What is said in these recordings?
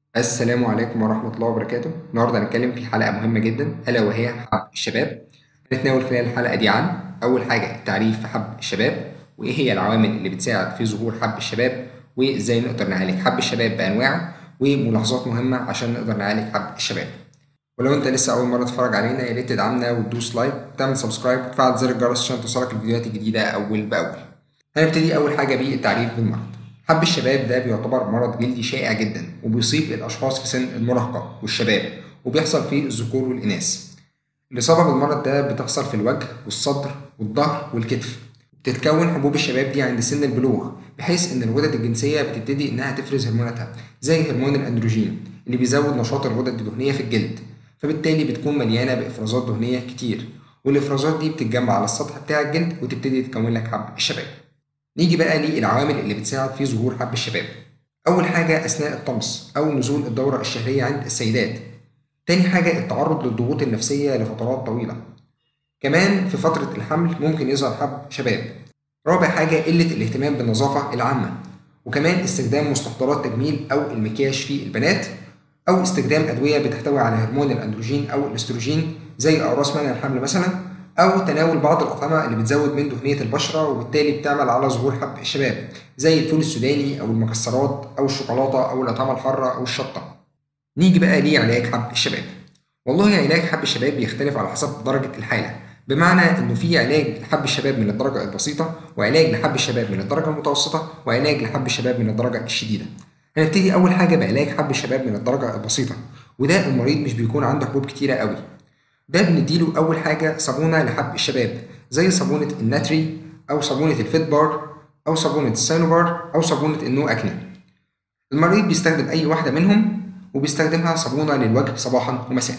السلام عليكم ورحمة الله وبركاته النهاردة هنتكلم في حلقة مهمة جدا ألا وهي حب الشباب هنتناول خلال الحلقة دي عن أول حاجة التعريف في حب الشباب وإيه هي العوامل اللي بتساعد في ظهور حب الشباب وإزاي نقدر نعالج حب الشباب بأنواعه وملاحظات مهمة عشان نقدر نعالج حب الشباب ولو انت لسه اول مره تتفرج علينا يا ريت تدعمنا وتدوس لايك وتعمل سبسكرايب وتفعل زر الجرس عشان توصلك الفيديوهات الجديده اول باول هنبتدي اول حاجه بالتعريف بالمرض حب الشباب ده بيعتبر مرض جلدي شائع جدا وبيصيب الاشخاص في سن المراهقه والشباب وبيحصل في الذكور والاناث الاصابه بالمرض ده بتحصل في الوجه والصدر والظهر والكتف بتتكون حبوب الشباب دي عند سن البلوغ بحيث ان الغدد الجنسيه بتبتدي انها تفرز هرموناتها زي هرمون الاندروجين اللي بيزود نشاط الغدد الدهنيه في الجلد فبالتالي بتكون مليانه بافرازات دهنيه كتير والافرازات دي بتتجمع على السطح بتاع الجلد وتبتدي تكون لك حب الشباب نيجي بقى للعوامل اللي بتساعد في ظهور حب الشباب اول حاجه اثناء الطمس او نزول الدوره الشهريه عند السيدات تاني حاجه التعرض للضغوط النفسيه لفترات طويله كمان في فتره الحمل ممكن يظهر حب شباب رابع حاجه قله الاهتمام بالنظافه العامه وكمان استخدام مستحضرات تجميل او المكياج في البنات او استخدام ادويه بتحتوي على هرمون الاندروجين او الاستروجين زي اقراص منع الحمل مثلا او تناول بعض الاطعمه اللي بتزود من دهنيه البشره وبالتالي بتعمل على ظهور حب الشباب زي الفول السوداني او المكسرات او الشوكولاته او الاطعمه الحاره او الشطه نيجي بقى لعلاج حب الشباب والله علاج حب الشباب بيختلف على حسب درجه الحاله بمعنى انه في علاج لحب الشباب من الدرجه البسيطه وعلاج لحب الشباب من الدرجه المتوسطه وعلاج لحب الشباب من الدرجه الشديده هنبتدي اول حاجه بعلاج حب الشباب من الدرجه البسيطه وده المريض مش بيكون عنده حبوب كتيره قوي ده بنديله اول حاجه صابونه لحب الشباب زي صابونه الناتري او صابونه الفيت بار او صابونه الساينوبار او صابونه النو اكني المريض بيستخدم اي واحده منهم وبيستخدمها صابونه للوجه صباحا ومساء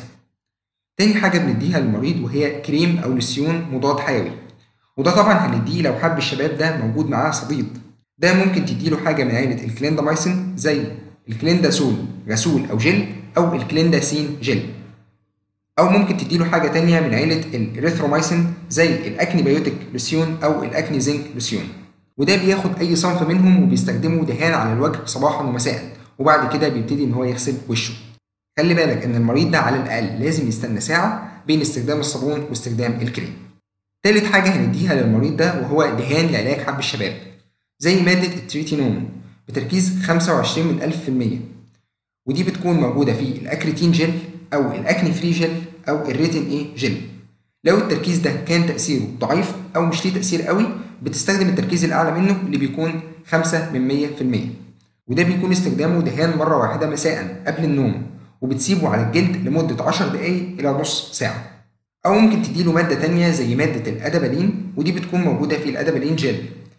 تاني حاجه بنديها للمريض وهي كريم او لسيون مضاد حيوي وده طبعا هنديه لو حب الشباب ده موجود معاه صديد ده ممكن تديله حاجه من عيله الكليندامايسين زي الكلينداسول غسول او جل او الكلينداسين جل او ممكن تديله حاجه تانية من عيله الاريثرومايسين زي الاكني بايوتيك لوسيون او الاكني زنك لوسيون وده بياخد اي صنف منهم وبيستخدمه دهان على الوجه صباحا ومساء وبعد كده بيبتدي ان هو يغسل وشه خلي بالك ان المريض ده على الاقل لازم يستنى ساعه بين استخدام الصابون واستخدام الكريم تالت حاجه هنديها للمريض ده وهو دهان لعلاج حب الشباب زي مادة التريتينون بتركيز 25 من ألف في المية ودي بتكون موجودة في الأكريتين جل أو الأكني فري جل أو الريتين إيه جل لو التركيز ده كان تأثيره ضعيف أو مش ليه تأثير قوي بتستخدم التركيز الأعلى منه اللي بيكون 5 من 100 في المية وده بيكون استخدامه دهان مرة واحدة مساء قبل النوم وبتسيبه على الجلد لمدة 10 دقايق إلى نص ساعة أو ممكن تديله مادة تانية زي مادة الأدابالين ودي بتكون موجودة في الأدابالين جل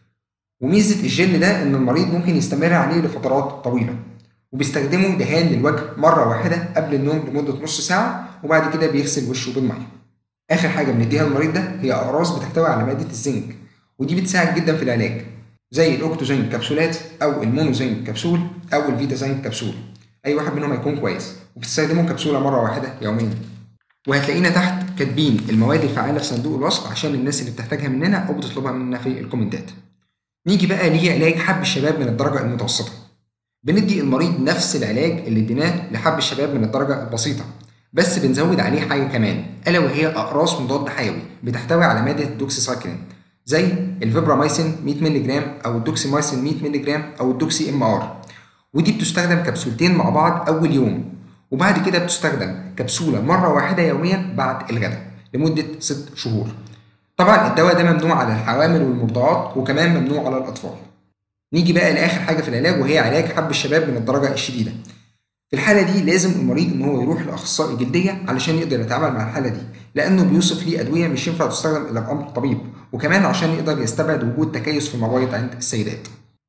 وميزة الجل ده إن المريض ممكن يستمر عليه لفترات طويلة وبيستخدمه دهان للوجه مرة واحدة قبل النوم لمدة نص ساعة وبعد كده بيغسل وشه بالمية. آخر حاجة بنديها للمريض ده هي أقراص بتحتوي على مادة الزنك ودي بتساعد جدا في العلاج زي الأوكتوزنك كبسولات أو المونوزنك كبسول أو الفيتازنك كبسول أي واحد منهم هيكون كويس وبتستخدمه كبسولة مرة واحدة يوميا. وهتلاقينا تحت كاتبين المواد الفعالة في صندوق الوصف عشان الناس اللي بتحتاجها مننا أو بتطلبها مننا في الكومنتات. نيجي بقى لعلاج حب الشباب من الدرجة المتوسطة. بندي المريض نفس العلاج اللي اديناه لحب الشباب من الدرجة البسيطة، بس بنزود عليه حاجة كمان ألا وهي أقراص مضاد حيوي بتحتوي على مادة الدوكسيسايكلين زي الفيبرامايسين 100 مللي جرام أو الدوكسيمايسين 100 مللي جرام أو الدوكسي ام ار ودي بتستخدم كبسولتين مع بعض أول يوم وبعد كده بتستخدم كبسولة مرة واحدة يوميا بعد الغداء لمدة 6 شهور. طبعا الدواء ده ممنوع على الحوامل والمرضعات وكمان ممنوع على الاطفال نيجي بقى لاخر حاجه في العلاج وهي علاج حب الشباب من الدرجه الشديده في الحاله دي لازم المريض ان هو يروح لاخصائي جلديه علشان يقدر يتعامل مع الحاله دي لانه بيوصف ليه ادويه مش ينفع تستخدم الا بامر طبيب وكمان عشان يقدر يستبعد وجود تكيس في المبايض عند السيدات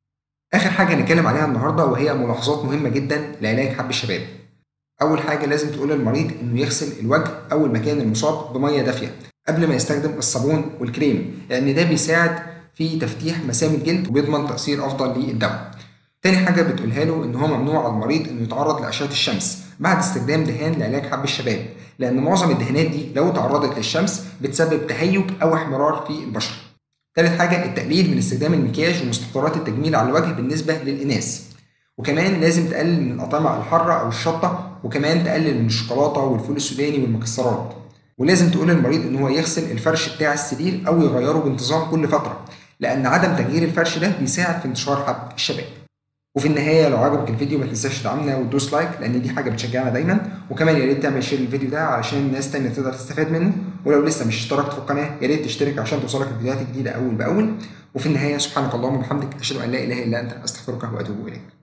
اخر حاجه هنتكلم عليها النهارده وهي ملاحظات مهمه جدا لعلاج حب الشباب اول حاجه لازم تقول للمريض انه يغسل الوجه او المكان المصاب بميه دافيه قبل ما يستخدم الصابون والكريم لان ده بيساعد في تفتيح مسام الجلد وبيضمن تاثير افضل للدواء تاني حاجه بتقولها له ان هو ممنوع على المريض انه يتعرض لاشعه الشمس بعد استخدام دهان لعلاج حب الشباب لان معظم الدهانات دي لو تعرضت للشمس بتسبب تهيج او احمرار في البشره تالت حاجه التقليل من استخدام المكياج ومستحضرات التجميل على الوجه بالنسبه للاناث وكمان لازم تقلل من الأطعمة الحارة أو الشطة وكمان تقلل من الشوكولاتة والفول السوداني والمكسرات ولازم تقول للمريض إن هو يغسل الفرش بتاع السرير أو يغيره بانتظام كل فترة لأن عدم تغيير الفرش ده بيساعد في انتشار حب الشباب وفي النهاية لو عجبك الفيديو ما تنساش تدعمنا وتدوس لايك لأن دي حاجة بتشجعنا دايما وكمان يا ريت تعمل شير للفيديو ده علشان الناس تانية تقدر تستفاد منه ولو لسه مش اشتركت في القناة يا ريت تشترك عشان توصلك الفيديوهات الجديدة أول بأول وفي النهاية سبحانك اللهم وبحمدك أشهد أن لا إله إلا أنت أستغفرك وأتوب إليك